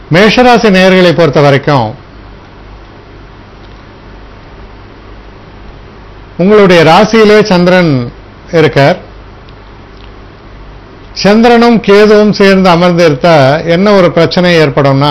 மேஷராசி நேயர்களை பொறுத்த வரைக்கும் உங்களுடைய ராசியிலே சந்திரன் இருக்கார் சந்திரனும் கேதுவும் சேர்ந்து அமர்ந்து இருந்தா என்ன ஒரு பிரச்சனை ஏற்படும்னா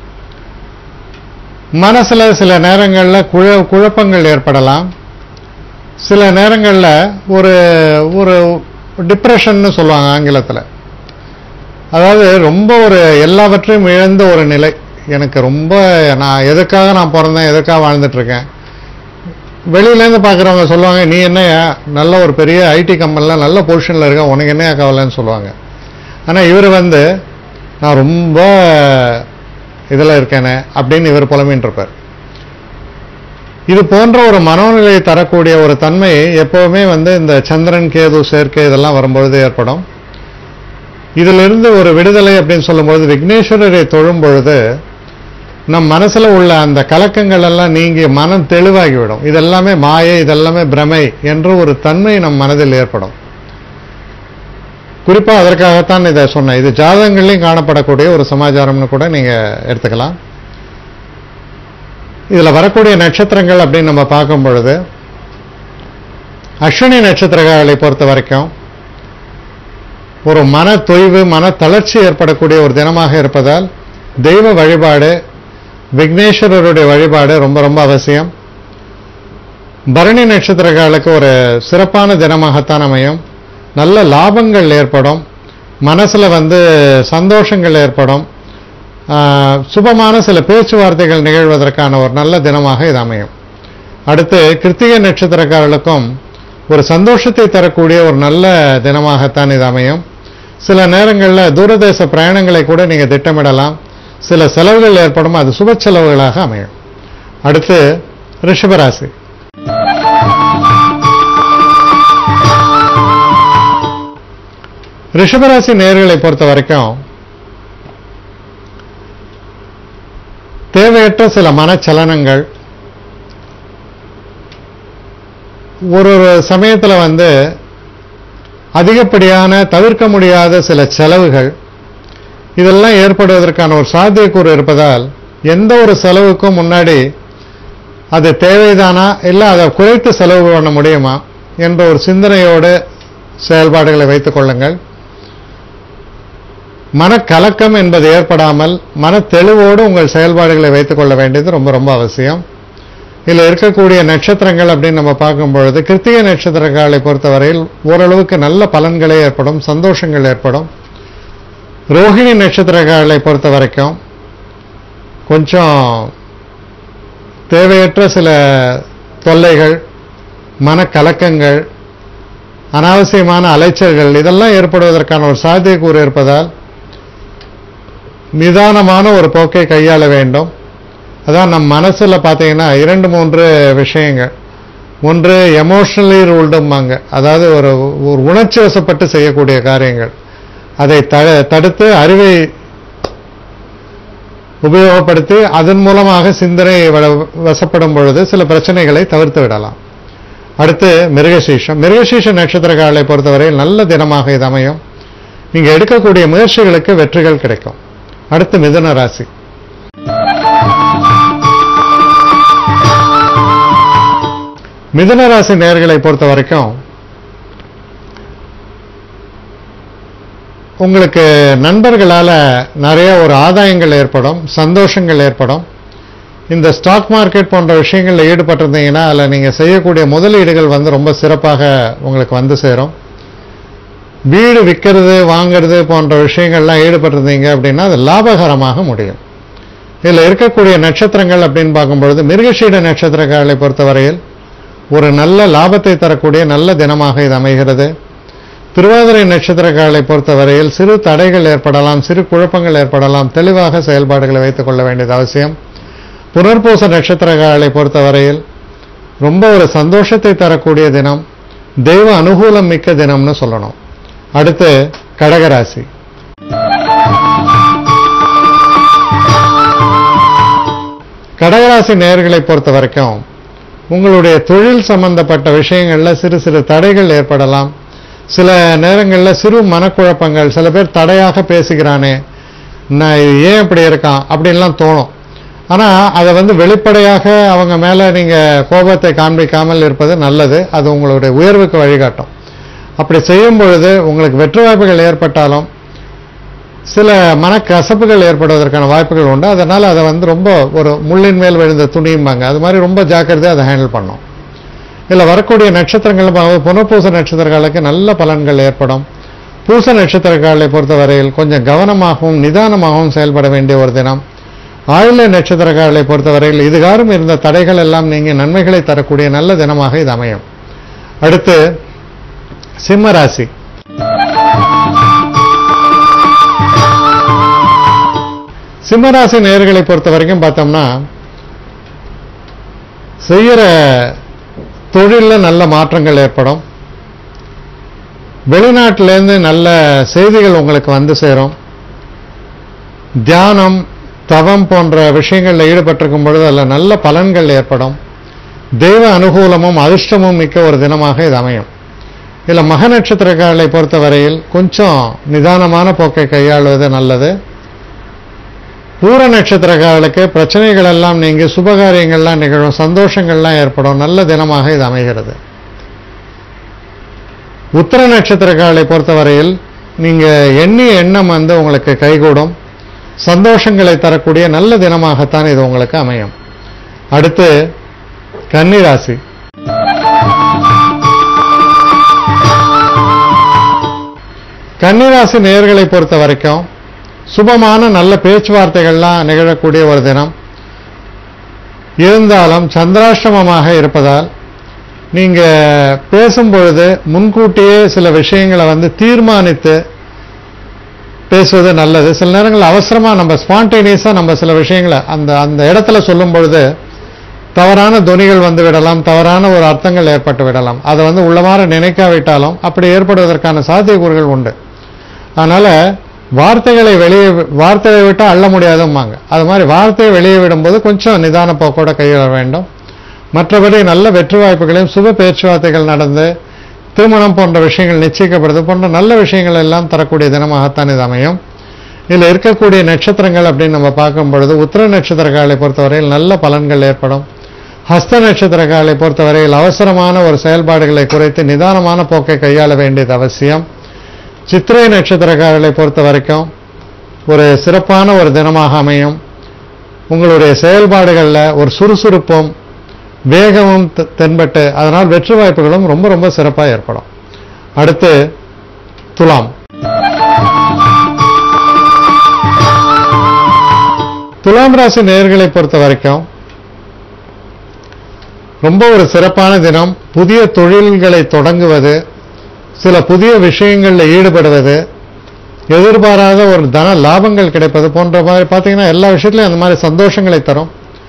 மனசுல சில நேரங்கள்ல குழ குழப்பங்கள் ஏற்படலாம் சில நேரங்கள்ல ஒரு ஒரு டிப்ரெஷன்னு சொல்லுவாங்க ஆங்கிலத்தில் அதாவது ரொம்ப ஒரு எல்லாவற்றையும் இழந்த ஒரு நிலை எனக்கு ரொம்ப நான் எதுக்காக நான் பிறந்தேன் எதுக்காக வாழ்ந்துட்டு இருக்கேன் வெளியிலேருந்து பார்க்குறவங்க சொல்லுவாங்க நீ என்னையா நல்ல ஒரு பெரிய ஐடி கம்பெனியில் நல்ல பொசிஷனில் இருக்க உனக்கு என்னையா கவலைன்னு சொல்லுவாங்க ஆனால் இவர் வந்து நான் ரொம்ப இதில் இருக்கேனே அப்படின்னு இவர் புலம்பின்னு இருப்பார் இது போன்ற ஒரு மனோநிலையை தரக்கூடிய ஒரு தன்மை எப்பவுமே வந்து இந்த சந்திரன் கேது சேர்க்கை இதெல்லாம் வரும்பொழுது ஏற்படும் இதிலிருந்து ஒரு விடுதலை அப்படின்னு சொல்லும்பொழுது விக்னேஸ்வரரை தொழும் பொழுது நம் மனசுல உள்ள அந்த கலக்கங்கள் எல்லாம் நீங்கி மனம் தெளிவாகிவிடும் இதெல்லாமே மாயை இதெல்லாமே பிரமை என்ற ஒரு தன்மை நம் மனதில் ஏற்படும் குறிப்பா அதற்காகத்தான் இதை சொன்னேன் இது ஜாதகங்கள்லையும் காணப்படக்கூடிய ஒரு சமாச்சாரம்னு கூட நீங்க எடுத்துக்கலாம் இதுல வரக்கூடிய நட்சத்திரங்கள் அப்படின்னு நம்ம பார்க்கும் பொழுது அஸ்வினி நட்சத்திரங்களை பொறுத்த வரைக்கும் ஒரு மன தொய்வு மன தளர்ச்சி ஏற்படக்கூடிய ஒரு தினமாக இருப்பதால் தெய்வ வழிபாடு விக்னேஸ்வரருடைய வழிபாடு ரொம்ப ரொம்ப அவசியம் பரணி நட்சத்திரங்களுக்கு ஒரு சிறப்பான தினமாகத்தான் அமையும் நல்ல லாபங்கள் ஏற்படும் மனசுல வந்து சந்தோஷங்கள் ஏற்படும் ஆஹ், சுபமான சில பேச்சுவார்த்தைகள் நிகழ்வதற்கான ஒரு நல்ல தினமாக இது அமையும் அடுத்து கிருத்திகை நட்சத்திரக்காரர்களுக்கும் ஒரு சந்தோஷத்தை தரக்கூடிய ஒரு நல்ல தினமாகத்தான் இது அமையும் சில நேரங்களில் தூரதேச பிரயாணங்களை கூட நீங்க திட்டமிடலாம் சில செலவுகள் ஏற்படும் அது சுப செலவுகளாக அமையும் அடுத்து ரிஷபராசி ரிஷபராசி நேர்களை பொறுத்த வரைக்கும் தேவையற்ற சில மனச்சலனங்கள் ஒரு ஒரு சமயத்தில் வந்து அதிகப்படியான தவிர்க்க முடியாத சில செலவுகள் இதெல்லாம் ஏற்படுவதற்கான ஒரு சாத்தியக்கூறு இருப்பதால் எந்த ஒரு செலவுக்கும் முன்னாடி அது தேவைதானா இல்லை அதை குறைத்து செலவு பண்ண முடியுமா என்ற ஒரு சிந்தனையோடு செயல்பாடுகளை வைத்துக் கொள்ளுங்கள் மனக்கலக்கம் என்பது ஏற்படாமல் மன தெளிவோடு உங்கள் செயல்பாடுகளை வைத்துக் கொள்ள வேண்டியது ரொம்ப ரொம்ப அவசியம் இதில் இருக்கக்கூடிய நட்சத்திரங்கள் அப்படின்னு நம்ம பார்க்கும் பொழுது கிருத்திகை நட்சத்திரங்களை பொறுத்தவரையில் ஓரளவுக்கு நல்ல பலன்களே ஏற்படும் சந்தோஷங்கள் ஏற்படும் ரோஹிணி நட்சத்திரங்களை பொறுத்த வரைக்கும் கொஞ்சம் தேவையற்ற சில தொல்லைகள் மனக்கலக்கங்கள் அனாவசியமான அலைச்சல்கள் இதெல்லாம் ஏற்படுவதற்கான ஒரு சாத்தியக்கூறு இருப்பதால் நிதானமான ஒரு போக்கை கையாள வேண்டும் அதான் நம் மனசுல பார்த்தீங்கன்னா இரண்டு மூன்று விஷயங்கள் ஒன்று எமோஷனலி ரூல்டும்பாங்க அதாவது ஒரு ஒரு உணர்ச்சி வசப்பட்டு செய்யக்கூடிய காரியங்கள் அதை த- தடுத்து அறிவை உபயோகப்படுத்தி அதன் மூலமாக சிந்தனை வ- வசப்படும் பொழுது சில பிரச்சனைகளை தவிர்த்து விடலாம் அடுத்து மிருகசீஷம் மிருகசீஷ நட்சத்திரக்காரர்களை பொறுத்தவரையில் நல்ல தினமாக இது அமையும் நீங்க எடுக்கக்கூடிய முயற்சிகளுக்கு வெற்றிகள் கிடைக்கும் அடுத்து மிதுன ராசி மிதுன ராசி நேர்களை பொறுத்த வரைக்கும் உங்களுக்கு நண்பர்களால நிறைய ஒரு ஆதாயங்கள் ஏற்படும் சந்தோஷங்கள் ஏற்படும் இந்த ஸ்டாக் மார்க்கெட் போன்ற விஷயங்களில் ஈடுபட்டிருந்தீங்கன்னா அதில் நீங்கள் செய்யக்கூடிய முதலீடுகள் வந்து ரொம்ப சிறப்பாக உங்களுக்கு வந்து சேரும் வீடு விற்கிறது வாங்குறது போன்ற விஷயங்கள்லாம் ஈடுபட்டிருந்தீங்க அப்படின்னா அது லாபகரமாக முடியும் இதில் இருக்கக்கூடிய நட்சத்திரங்கள் அப்படின்னு பார்க்கும்பொழுது மிருகஷீட நட்சத்திரக்காரர்களை பொறுத்தவரையில் ஒரு நல்ல லாபத்தை தரக்கூடிய நல்ல தினமாக இது அமைகிறது திருவாதிரை நட்சத்திரக்காரர்களை பொறுத்தவரையில் சிறு தடைகள் ஏற்படலாம் சிறு குழப்பங்கள் ஏற்படலாம் தெளிவாக செயல்பாடுகளை வைத்துக் கொள்ள வேண்டியது அவசியம் புனர்பூச நட்சத்திரக்காரர்களை பொறுத்தவரையில் ரொம்ப ஒரு சந்தோஷத்தை தரக்கூடிய தினம் தெய்வ அனுகூலம் மிக்க தினம்னு சொல்லணும் அடுத்து கடகராசி கடகராசி நேயர்களை பொறுத்த வரைக்கும் உங்களுடைய தொழில் சம்பந்தப்பட்ட விஷயங்கள்ல சிறு சிறு தடைகள் ஏற்படலாம் சில நேரங்களில் சிறு மனக்குழப்பங்கள் சில பேர் தடையாக பேசுகிறானே நான் இது ஏன் இப்படி இருக்கான் அப்படின்லாம் தோணும் ஆனால் அதை வந்து வெளிப்படையாக அவங்க மேலே நீங்கள் கோபத்தை காண்பிக்காமல் இருப்பது நல்லது அது உங்களுடைய உயர்வுக்கு வழிகாட்டும் அப்படி செய்யும் பொழுது உங்களுக்கு வெற்றி வாய்ப்புகள் ஏற்பட்டாலும் சில மனக்கசப்புகள் ஏற்படுவதற்கான வாய்ப்புகள் உண்டு அதனால் அதை வந்து ரொம்ப ஒரு முள்ளின் மேல் விழுந்த துணியும்பாங்க அது மாதிரி ரொம்ப ஜாக்கிரதையாக அதை ஹேண்டில் பண்ணும் இதில் வரக்கூடிய நட்சத்திரங்கள் பார்க்கும்போது புனர்பூச நட்சத்திரங்களுக்கு நல்ல பலன்கள் ஏற்படும் பூச நட்சத்திரக்காரர்களை பொறுத்தவரையில் கொஞ்சம் கவனமாகவும் நிதானமாகவும் செயல்பட வேண்டிய ஒரு தினம் ஆயுள நட்சத்திரக்காரர்களை பொறுத்தவரையில் இதுகாரும் இருந்த தடைகள் எல்லாம் நீங்க நன்மைகளை தரக்கூடிய நல்ல தினமாக இது அமையும் அடுத்து சிம்ம ராசி சிம்மராசி நேயர்களை பொறுத்த வரைக்கும் பார்த்தோம்னா செய்யற தொழிலில் நல்ல மாற்றங்கள் ஏற்படும் வெளிநாட்டிலேருந்து நல்ல செய்திகள் உங்களுக்கு வந்து சேரும் தியானம் தவம் போன்ற விஷயங்களில் ஈடுபட்டிருக்கும் பொழுது அதில் நல்ல பலன்கள் ஏற்படும் தெய்வ அனுகூலமும் அதிர்ஷ்டமும் மிக்க ஒரு தினமாக இது அமையும் இதில் மக நட்சத்திரக்காரர்களை பொறுத்தவரையில் கொஞ்சம் நிதானமான போக்கை கையாளுவது நல்லது பூர நட்சத்திரக்காரர்களுக்கு பிரச்சனைகள் எல்லாம் நீங்கி சுபகாரியங்கள்லாம் நிகழும் சந்தோஷங்கள்லாம் ஏற்படும் நல்ல தினமாக இது அமைகிறது உத்தர நட்சத்திரக்காரர்களை பொறுத்தவரையில் நீங்க எண்ணிய எண்ணம் வந்து உங்களுக்கு கைகூடும் சந்தோஷங்களை தரக்கூடிய நல்ல தினமாகத்தான் இது உங்களுக்கு அமையும் அடுத்து கன்னிராசி கன்னிராசி நேயர்களை பொறுத்த வரைக்கும் சுபமான நல்ல பேச்சுவார்த்தைகள்லாம் நிகழக்கூடிய ஒரு தினம் இருந்தாலும் சந்திராஷ்டமமாக இருப்பதால் நீங்க பேசும் பொழுது முன்கூட்டியே சில விஷயங்களை வந்து தீர்மானித்து பேசுவது நல்லது சில நேரங்களில் அவசரமா நம்ம ஸ்பான்டேனியஸா நம்ம சில விஷயங்களை அந்த அந்த இடத்துல சொல்லும் பொழுது தவறான துணிகள் வந்து விடலாம் தவறான ஒரு அர்த்தங்கள் ஏற்பட்டு விடலாம் அதை வந்து உள்ளமாற நினைக்காவிட்டாலும் அப்படி ஏற்படுவதற்கான சாத்தியக்கூறுகள் உண்டு அதனால வார்த்தைகளை வெளியே வார்த்தையை விட்டால் அள்ள முடியாதும்பாங்க அது மாதிரி வார்த்தையை வெளியே விடும்போது கொஞ்சம் நிதான போக்கோட கையாள வேண்டும் மற்றபடி நல்ல வெற்றி வாய்ப்புகளையும் சுப பேச்சுவார்த்தைகள் நடந்து திருமணம் போன்ற விஷயங்கள் நிச்சயிக்கப்படுது போன்ற நல்ல விஷயங்கள் எல்லாம் தரக்கூடிய தினமாகத்தான் இது அமையும் இதில் இருக்கக்கூடிய நட்சத்திரங்கள் அப்படின்னு நம்ம பார்க்கும் பொழுது உத்திர நட்சத்திரக்காரர்களை பொறுத்தவரையில் நல்ல பலன்கள் ஏற்படும் ஹஸ்த நட்சத்திரக்காரர்களை பொறுத்தவரையில் அவசரமான ஒரு செயல்பாடுகளை குறைத்து நிதானமான போக்கை கையாள வேண்டியது அவசியம் சித்திரை நட்சத்திரக்காரர்களை பொறுத்த வரைக்கும் ஒரு சிறப்பான ஒரு தினமாக அமையும் உங்களுடைய செயல்பாடுகளில் ஒரு சுறுசுறுப்பும் வேகமும் தெ- தென்பட்டு அதனால் வெற்றி வாய்ப்புகளும் ரொம்ப ரொம்ப சிறப்பாக ஏற்படும் அடுத்து துலாம் துலாம் ராசி நேயர்களை பொறுத்த வரைக்கும் ரொம்ப ஒரு சிறப்பான தினம் புதிய தொழில்களை தொடங்குவது சில புதிய விஷயங்களில் ஈடுபடுவது எதிர்பாராத ஒரு தன லாபங்கள் கிடைப்பது போன்ற மாதிரி பார்த்தீங்கன்னா எல்லா விஷயத்திலையும் அந்த மாதிரி சந்தோஷங்களை தரும்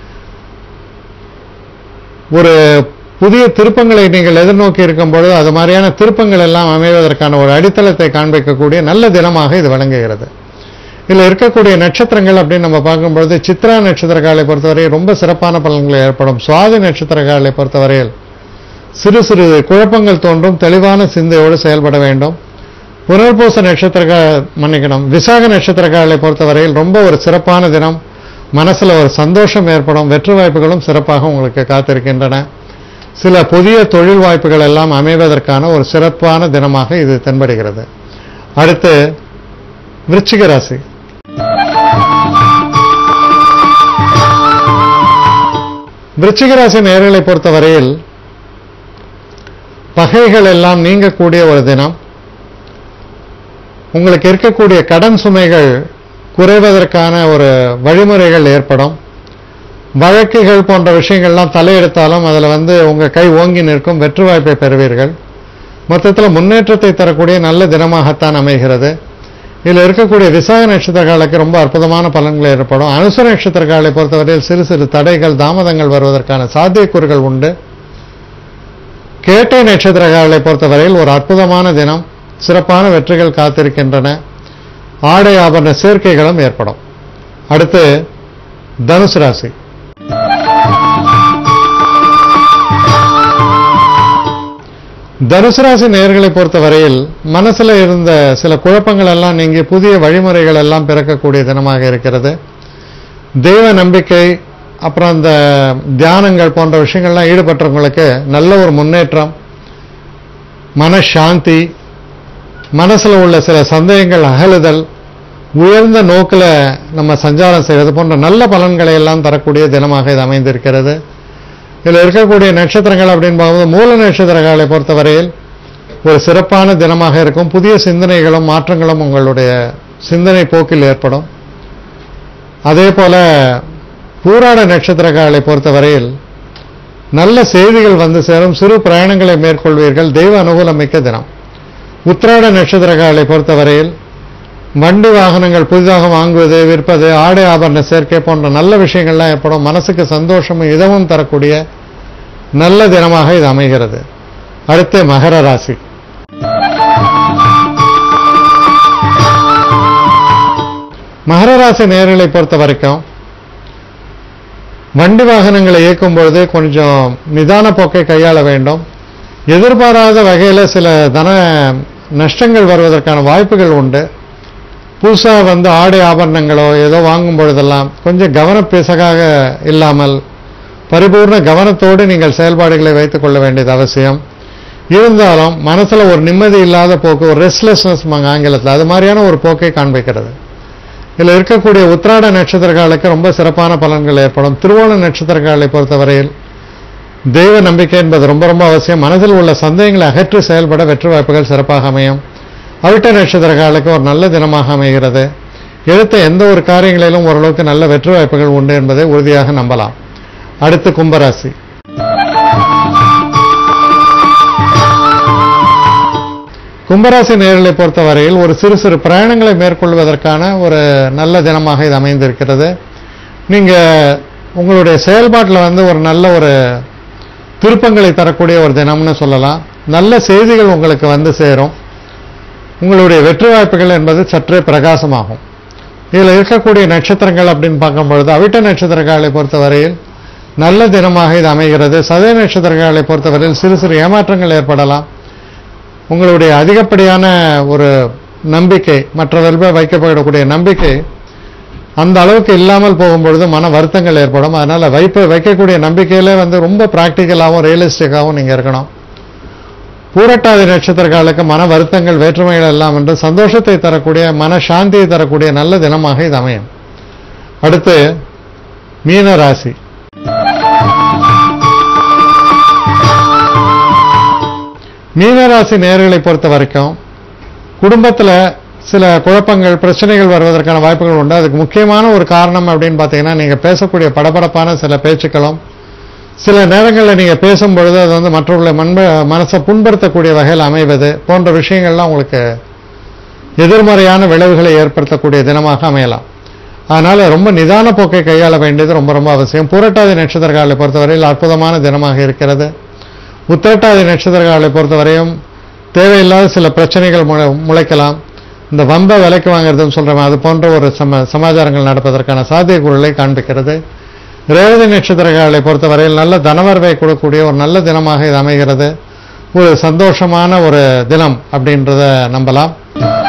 ஒரு புதிய திருப்பங்களை நீங்கள் எதிர்நோக்கி இருக்கும் பொழுது அது மாதிரியான திருப்பங்கள் எல்லாம் அமைவதற்கான ஒரு அடித்தளத்தை காண்பிக்கக்கூடிய நல்ல தினமாக இது விளங்குகிறது இதில் இருக்கக்கூடிய நட்சத்திரங்கள் அப்படின்னு நம்ம பார்க்கும்பொழுது சித்ரா நட்சத்திரக்காலை பொறுத்தவரை ரொம்ப சிறப்பான பலன்கள் ஏற்படும் சுவாதி நட்சத்திரக்காலை பொறுத்தவரையில் சிறு சிறு குழப்பங்கள் தோன்றும் தெளிவான சிந்தையோடு செயல்பட வேண்டும் புனர்பூச நட்சத்திரக்க மன்னிக்கணும் விசாக நட்சத்திரக்காரர்களை பொறுத்தவரையில் ரொம்ப ஒரு சிறப்பான தினம் மனசுல ஒரு சந்தோஷம் ஏற்படும் வெற்றி வாய்ப்புகளும் சிறப்பாக உங்களுக்கு காத்திருக்கின்றன சில புதிய தொழில் வாய்ப்புகள் எல்லாம் அமைவதற்கான ஒரு சிறப்பான தினமாக இது தென்படுகிறது அடுத்து விருச்சிக ராசி விருச்சிக ராசி நேர்களை பொறுத்தவரையில் பகைகள் எல்லாம் நீங்கக்கூடிய ஒரு தினம் உங்களுக்கு இருக்கக்கூடிய கடன் சுமைகள் குறைவதற்கான ஒரு வழிமுறைகள் ஏற்படும் வழக்குகள் போன்ற விஷயங்கள்லாம் தலையெடுத்தாலும் அதில் வந்து உங்கள் கை ஓங்கி நிற்கும் வெற்றி வாய்ப்பை பெறுவீர்கள் மொத்தத்தில் முன்னேற்றத்தை தரக்கூடிய நல்ல தினமாகத்தான் அமைகிறது இதில் இருக்கக்கூடிய விசாக நட்சத்திரக்காலுக்கு ரொம்ப அற்புதமான பலன்கள் ஏற்படும் அனுசர நட்சத்திரக்காலை பொறுத்தவரையில் சிறு சிறு தடைகள் தாமதங்கள் வருவதற்கான சாத்தியக்கூறுகள் உண்டு கேட்டை நட்சத்திரக்காரர்களை பொறுத்தவரையில் ஒரு அற்புதமான தினம் சிறப்பான வெற்றிகள் காத்திருக்கின்றன ஆடை ஆபரண சேர்க்கைகளும் ஏற்படும் அடுத்து தனுசு ராசி தனுசு ராசி நேயர்களை பொறுத்தவரையில் மனசுல இருந்த சில குழப்பங்கள் எல்லாம் நீங்கி புதிய வழிமுறைகள் எல்லாம் பிறக்கக்கூடிய தினமாக இருக்கிறது தெய்வ நம்பிக்கை அப்புறம் இந்த தியானங்கள் போன்ற விஷயங்கள்லாம் ஈடுபட்டவங்களுக்கு நல்ல ஒரு முன்னேற்றம் மனசாந்தி மனசுல உள்ள சில சந்தேகங்கள் அகலுதல் உயர்ந்த நோக்கில் நம்ம சஞ்சாரம் செய்வது போன்ற நல்ல பலன்களை எல்லாம் தரக்கூடிய தினமாக இது அமைந்திருக்கிறது இதில் இருக்கக்கூடிய நட்சத்திரங்கள் அப்படின்னு பார்க்கும்போது மூல நட்சத்திரங்களை பொறுத்தவரையில் ஒரு சிறப்பான தினமாக இருக்கும் புதிய சிந்தனைகளும் மாற்றங்களும் உங்களுடைய சிந்தனை போக்கில் ஏற்படும் அதே போல பூராட நட்சத்திரங்களை பொறுத்தவரையில் நல்ல செய்திகள் வந்து சேரும் சிறு பிரயாணங்களை மேற்கொள்வீர்கள் தெய்வ அனுகூலம் மிக்க தினம் உத்திராட நட்சத்திரங்களை பொறுத்தவரையில் வண்டி வாகனங்கள் புதிதாக வாங்குவது விற்பது ஆடை ஆபரண சேர்க்கை போன்ற நல்ல விஷயங்கள்லாம் ஏற்படும் மனசுக்கு சந்தோஷமும் இதமும் தரக்கூடிய நல்ல தினமாக இது அமைகிறது அடுத்து மகர ராசி மகர ராசி நேர்களை பொறுத்த வரைக்கும் வண்டி வாகனங்களை இயக்கும் பொழுது கொஞ்சம் நிதான போக்கை கையாள வேண்டும் எதிர்பாராத வகையில் சில தன நஷ்டங்கள் வருவதற்கான வாய்ப்புகள் உண்டு புதுசாக வந்து ஆடை ஆபரணங்களோ ஏதோ வாங்கும் பொழுதெல்லாம் கொஞ்சம் கவனப்பேசகாக இல்லாமல் பரிபூர்ண கவனத்தோடு நீங்கள் செயல்பாடுகளை வைத்துக் கொள்ள வேண்டியது அவசியம் இருந்தாலும் மனசுல ஒரு நிம்மதி இல்லாத போக்கு ஒரு ரெஸ்ட்லெஸ்னஸ் ஆங்கிலத்தில் அது மாதிரியான ஒரு போக்கை காண்பிக்கிறது இதில் இருக்கக்கூடிய உத்திராட நட்சத்திரக்காலுக்கு ரொம்ப சிறப்பான பலன்கள் ஏற்படும் திருவோண நட்சத்திரக்காலை பொறுத்தவரையில் தெய்வ நம்பிக்கை என்பது ரொம்ப ரொம்ப அவசியம் மனதில் உள்ள சந்தேகங்களை அகற்றி செயல்பட வெற்றி வாய்ப்புகள் சிறப்பாக அமையும் அவிட்ட நட்சத்திரக்காலுக்கு ஒரு நல்ல தினமாக அமைகிறது எடுத்த எந்த ஒரு காரியங்களிலும் ஓரளவுக்கு நல்ல வெற்றி வாய்ப்புகள் உண்டு என்பதை உறுதியாக நம்பலாம் அடுத்து கும்பராசி கும்பராசி நேர்களை பொறுத்தவரையில் ஒரு சிறு சிறு பிரயாணங்களை மேற்கொள்வதற்கான ஒரு நல்ல தினமாக இது அமைந்திருக்கிறது நீங்க உங்களுடைய செயல்பாட்டில் வந்து ஒரு நல்ல ஒரு திருப்பங்களை தரக்கூடிய ஒரு தினம்னு சொல்லலாம் நல்ல செய்திகள் உங்களுக்கு வந்து சேரும் உங்களுடைய வெற்றி வாய்ப்புகள் என்பது சற்றே பிரகாசமாகும் இதில் இருக்கக்கூடிய நட்சத்திரங்கள் அப்படின்னு பார்க்கும்பொழுது அவிட்ட நட்சத்திரங்களை பொறுத்தவரையில் நல்ல தினமாக இது அமைகிறது சதய நட்சத்திரங்களை பொறுத்தவரையில் சிறு சிறு ஏமாற்றங்கள் ஏற்படலாம் உங்களுடைய அதிகப்படியான ஒரு நம்பிக்கை மற்றவர்கள் வைக்கப்படக்கூடிய நம்பிக்கை அந்த அளவுக்கு இல்லாமல் போகும்பொழுது மன வருத்தங்கள் ஏற்படும் அதனால வைப்ப வைக்கக்கூடிய நம்பிக்கையில வந்து ரொம்ப பிராக்டிக்கலாகவும் ரியலிஸ்டிக்காகவும் நீங்க இருக்கணும் பூரட்டாதி நட்சத்திரக்காலுக்கு மன வருத்தங்கள் வேற்றுமைகள் எல்லாம் என்று சந்தோஷத்தை தரக்கூடிய மன சாந்தியை தரக்கூடிய நல்ல தினமாக இது அமையும் அடுத்து மீன ராசி மீனராசி நேர்களை பொறுத்த வரைக்கும் குடும்பத்தில் சில குழப்பங்கள் பிரச்சனைகள் வருவதற்கான வாய்ப்புகள் உண்டு அதுக்கு முக்கியமான ஒரு காரணம் அப்படின்னு பார்த்தீங்கன்னா நீங்கள் பேசக்கூடிய படபடப்பான சில பேச்சுக்களும் சில நேரங்களில் நீங்கள் பேசும் பொழுது அது வந்து மற்றவர்களை மண்ப மனசை புண்படுத்தக்கூடிய வகையில் அமைவது போன்ற விஷயங்கள்லாம் உங்களுக்கு எதிர்மறையான விளைவுகளை ஏற்படுத்தக்கூடிய தினமாக அமையலாம் அதனால ரொம்ப நிதான போக்கை கையாள வேண்டியது ரொம்ப ரொம்ப அவசியம் புரட்டாதி நட்சத்திரக்காலை பொறுத்தவரையில் அற்புதமான தினமாக இருக்கிறது உத்திரட்டாதி நட்சத்திரக்காலை பொறுத்தவரையும் தேவையில்லாத சில பிரச்சனைகள் முளை- முளைக்கலாம் இந்த வம்ப விலைக்கு வாங்குறதுன்னு சொல்றோம் அது போன்ற ஒரு சம சமாச்சாரங்கள் நடப்பதற்கான சாத்தியக்கூறுகளை காண்பிக்கிறது ரேவதி நட்சத்திரக்காலை பொறுத்தவரையில் நல்ல தனவரவை கொடுக்கக்கூடிய ஒரு நல்ல தினமாக இது அமைகிறது ஒரு சந்தோஷமான ஒரு தினம் அப்படின்றத நம்பலாம்